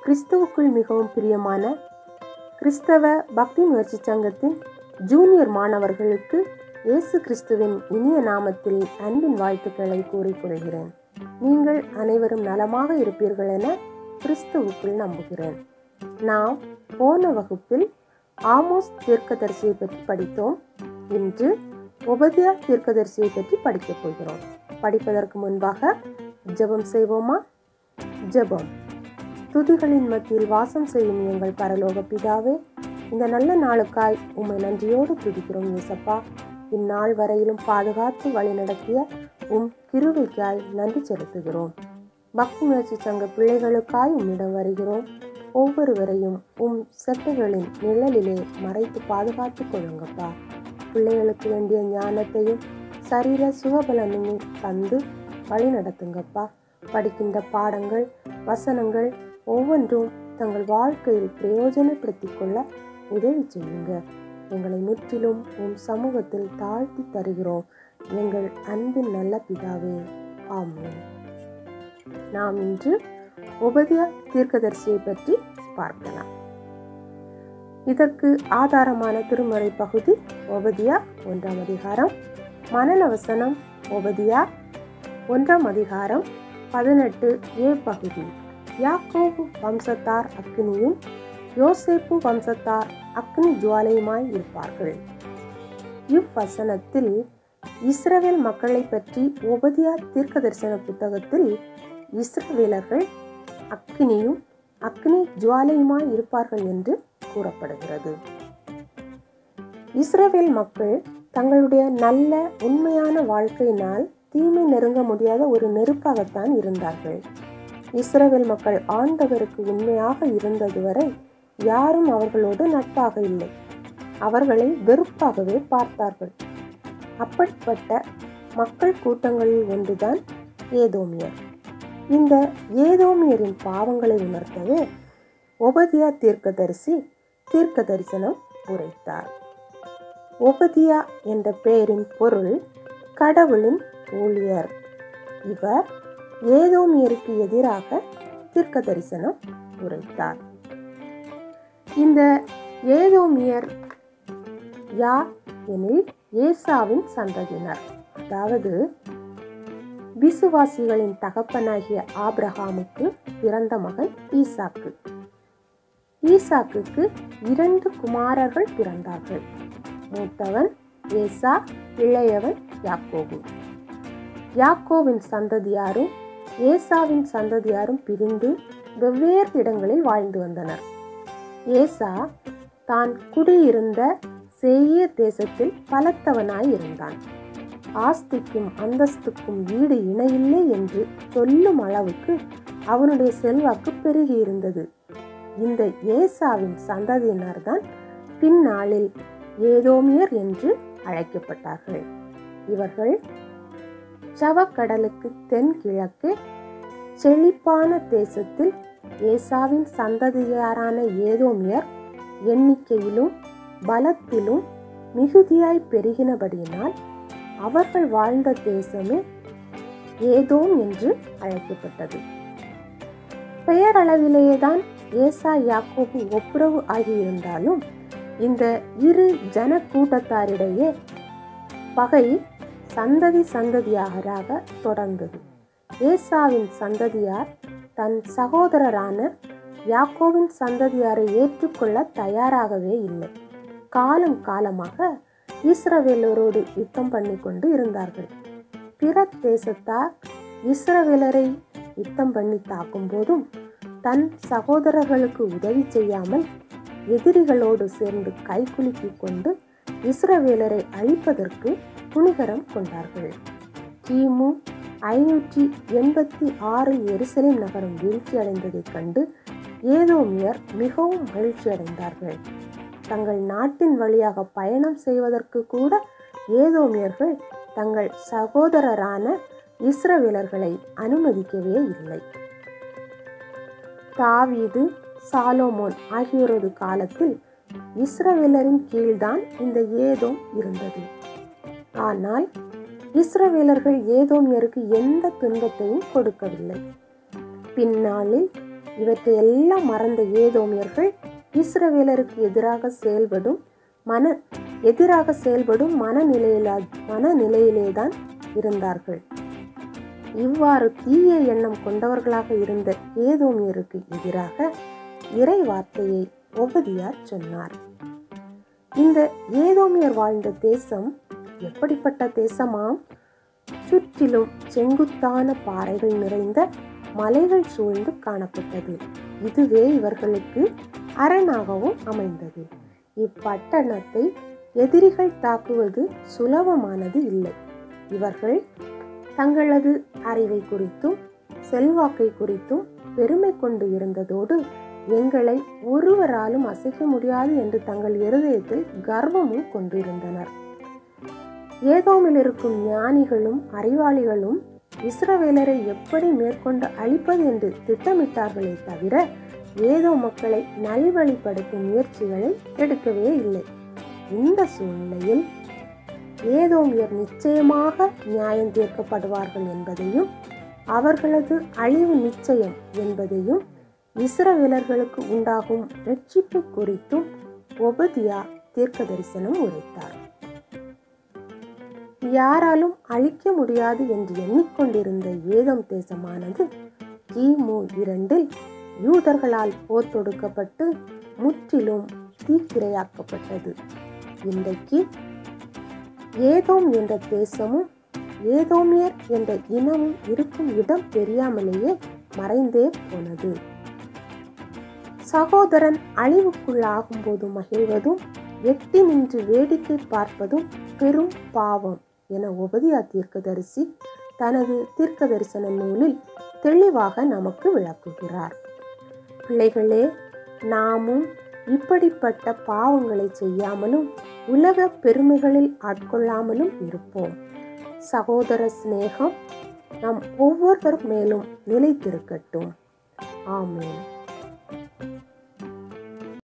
கிறிஸ்துவுக்குள் மிகவும் பிரியமான கிறிஸ்தவ பக்தி முயற்சி சங்கத்தின் ஜூனியர் மாணவர்களுக்கு இயேசு கிறிஸ்துவின் இனிய நாமத்தில் அன்பின் வாழ்த்துக்களை கூறிக்கொள்கிறேன் நீங்கள் அனைவரும் நலமாக இருப்பீர்கள் என கிறிஸ்துவுக்குள் நம்புகிறேன் நாம் போன வகுப்பில் ஆமோஸ் தீர்க்கதரிசியை பற்றி படித்தோம் இன்று உபதியா தீர்க்கதரிசியை பற்றி படிக்கப் போகிறோம் படிப்பதற்கு முன்பாக ஜெபம் செய்வோமா ஜெபம் துதிகளின் மத்தியில் வாசம் செய்யும் எங்கள் பரலோக பிதாவே இந்த நல்ல நாளுக்காய் உம்மை நன்றியோடு துதிக்கிறோம் இயேசப்பா இந்நாள் வரையிலும் பாதுகாத்து வழிநடத்திய உம் கிருவைக்காய் நன்றி செலுத்துகிறோம் பக்தி முயற்சி சங்க பிள்ளைகளுக்காய் உம்மிடம் வருகிறோம் ஒவ்வொருவரையும் உம் செட்டைகளின் நிழலிலே மறைத்து பாதுகாத்து கொள்ளுங்கப்பா பிள்ளைகளுக்கு வேண்டிய ஞானத்தையும் சரீர சுகபலனையும் தந்து வழி நடத்துங்கப்பா படிக்கின்ற பாடங்கள் வசனங்கள் ஒவ்வொன்றும் தங்கள் வாழ்க்கையில் பிரயோஜனப்படுத்திக் கொள்ள உதவி செய்யுங்க எங்களை முற்றிலும் உன் சமூகத்தில் தாழ்த்தி தருகிறோம் எங்கள் அன்பின் நல்ல பிதாவே ஆமென் நாம் இன்று உபதியா தீர்க்கதரிசியை பற்றி பார்க்கலாம் இதற்கு ஆதாரமான திருமறை பகுதி ஒபதியா ஒன்றாம் அதிகாரம் மனன வசனம் ஒபதியா ஒன்றாம் அதிகாரம் பதினெட்டு ஏ பகுதி யாக்கோபு வம்சத்தார் அக்னியும் யோசேப்பு வம்சத்தார் அக்னி ஜுவாலையுமாய் இருப்பார்கள் இவ்வசனத்தில் இஸ்ரவேல் மக்களை பற்றி உபதியா தீர்க்க தரிசன புத்தகத்தில் இஸ்ரவேலர்கள் அக்னியும் அக்னி ஜுவாலையுமாய் இருப்பார்கள் என்று கூறப்படுகிறது இஸ்ரவேல் மக்கள் தங்களுடைய நல்ல உண்மையான வாழ்க்கையினால் தீமை நெருங்க முடியாத ஒரு நெருப்பாகத்தான் இருந்தார்கள் இஸ்ரவேல் மக்கள் ஆண்டவருக்கு உண்மையாக இருந்தது வரை யாரும் அவர்களோடு நட்பாக இல்லை அவர்களை வெறுப்பாகவே பார்த்தார்கள் அப்படிப்பட்ட மக்கள் கூட்டங்களில் ஒன்றுதான் ஏதோமியர் இந்த ஏதோமியரின் பாவங்களை உணர்த்தவே ஒபதியா தீர்க்கதரிசி தீர்க்க தரிசனம் உரைத்தார் ஒபதியா என்ற பெயரின் பொருள் கடவுளின் ஊழியர் இவர் ஏதோமியருக்கு எதிராக தீர்க்க தரிசனம் உரைத்தார் இந்த ஏதோமியர் யார் எனில் ஏசாவின் சந்ததியினர் அதாவது விசுவாசிகளின் தகப்பனாகிய ஆப்ரஹாமுக்கு பிறந்த மகன் ஈசாக்கு ஈசாக்குக்கு இரண்டு குமாரர்கள் பிறந்தார்கள் மூத்தவன் ஏசா இளையவன் யாக்கோபு யாக்கோவின் சந்ததியாரும் ஏசாவின் சந்ததியாரும் பிரிந்து வெவ்வேறு இடங்களில் வாழ்ந்து வந்தனர் ஏசா தான் குடியிருந்த சேயீர் தேசத்தில் பலத்தவனாய் இருந்தான் ஆஸ்திக்கும் அந்தஸ்துக்கும் வீடு இணையில்லை என்று சொல்லும் அளவுக்கு அவனுடைய செல்வாக்கு பெருகி இருந்தது இந்த ஏசாவின் சந்ததியினர்தான் பின்னாளில் ஏதோமியர் என்று அழைக்கப்பட்டார்கள் இவர்கள் சவக்கடலுக்கு தென்கிழக்கு செழிப்பான தேசத்தில் ஏசாவின் சந்ததியாரான ஏதோமியர் எண்ணிக்கையிலும் பலத்திலும் மிகுதியாய் பெருகினபடியினால் அவர்கள் வாழ்ந்த தேசமே ஏதோம் என்று அழைக்கப்பட்டது பெயரளவிலேயேதான் ஏசா யாக்கோபு ஒப்புரவு ஆகியிருந்தாலும் இந்த இரு ஜன கூட்டத்தாரிடையே பகை சந்ததி சந்ததியாராக தொடர்ந்தது ஏசாவின் சந்ததியார் தன் சகோதரரான யாக்கோவின் சந்ததியாரை ஏற்றுக்கொள்ள தயாராகவே இல்லை காலம் காலமாக இஸ்ரவேலரோடு யுத்தம் பண்ணி கொண்டு இருந்தார்கள் பிற தேசத்தார் இஸ்ரவேலரை யுத்தம் பண்ணி தாக்கும் போதும் தன் சகோதரர்களுக்கு உதவி செய்யாமல் எதிரிகளோடு சேர்ந்து கைகுலுக்கிக் கொண்டு இஸ்ரவேலரை அழிப்பதற்கு துணிகரம் கொண்டார்கள் கிமு ஐநூற்றி எண்பத்தி ஆறு எருசலேம் நகரம் வீழ்ச்சி அடைந்ததைக் கண்டு ஏதோமியர் மிகவும் மகிழ்ச்சி அடைந்தார்கள் தங்கள் நாட்டின் வழியாக பயணம் செய்வதற்கு கூட ஏதோமியர்கள் தங்கள் சகோதரரான இஸ்ரவேலர்களை அனுமதிக்கவே இல்லை தாவீது சாலோமோன் ஆகியோரது காலத்தில் இஸ்ரவேலரின் கீழ்தான் இந்த ஏதோம் இருந்தது ஆனால் இஸ்ரவேலர்கள் ஏதோமியருக்கு எந்த துன்பத்தையும் கொடுக்கவில்லை பின்னாளில் இவற்றை எல்லாம் மறந்த ஏதோமியர்கள் இஸ்ரவேலருக்கு எதிராக செயல்படும் மன எதிராக செயல்படும் மனநிலையில மனநிலையிலேதான் இருந்தார்கள் இவ்வாறு தீய எண்ணம் கொண்டவர்களாக இருந்த ஏதோமியருக்கு எதிராக இறை வார்த்தையை ஒபதியார் சொன்னார் இந்த ஏதோமியர் வாழ்ந்த தேசம் எப்படிப்பட்ட தேசமாம் சுற்றிலும் செங்குத்தான பாறைகள் நிறைந்த மலைகள் சூழ்ந்து காணப்பட்டது இதுவே இவர்களுக்கு அரணாகவும் அமைந்தது இப்பட்டணத்தை எதிரிகள் தாக்குவது சுலபமானது இல்லை இவர்கள் தங்களது அறிவை குறித்தும் செல்வாக்கை குறித்தும் பெருமை கொண்டு இருந்ததோடு எங்களை ஒருவராலும் அசைக்க முடியாது என்று தங்கள் இருதயத்தில் கர்வமும் கொண்டிருந்தனர் ஏதோமில் இருக்கும் ஞானிகளும் அறிவாளிகளும் இஸ்ரவேலரை எப்படி மேற்கொண்டு அழிப்பது என்று திட்டமிட்டார்களே தவிர ஏதோ மக்களை நல்வழிப்படுத்தும் முயற்சிகளை எடுக்கவே இல்லை இந்த சூழ்நிலையில் ஏதோமியர் நிச்சயமாக நியாயம் தீர்க்கப்படுவார்கள் என்பதையும் அவர்களது அழிவு நிச்சயம் என்பதையும் இஸ்ரவேலர்களுக்கு உண்டாகும் ரட்சிப்பு குறித்தும் ஒபதியா தீர்க்க தரிசனம் உரைத்தார் யாராலும் அழிக்க முடியாது என்று எண்ணிக்கொண்டிருந்த ஏதம் தேசமானது கிமு இரண்டில் யூதர்களால் போர் தொடுக்கப்பட்டு முற்றிலும் தீக்கிரையாக்கப்பட்டது இன்றைக்கு ஏதோம் என்ற தேசமும் ஏதோமியர் என்ற இனமும் இருக்கும் இடம் தெரியாமலேயே மறைந்தே போனது சகோதரன் அழிவுக்குள்ளாகும் போது மகிழ்வதும் எட்டி நின்று வேடிக்கை பார்ப்பதும் பெரும் பாவம் என உபதியா தீர்க்கதரிசி தனது தீர்க்க தரிசன நூலில் தெளிவாக நமக்கு விளக்குகிறார் பிள்ளைகளே நாமும் இப்படிப்பட்ட பாவங்களை செய்யாமலும் உலக பெருமைகளில் ஆட்கொள்ளாமலும் இருப்போம் சகோதர சிநேகம் நம் ஒவ்வொருவர் மேலும் நிலைத்திருக்கட்டும் ஆமேன்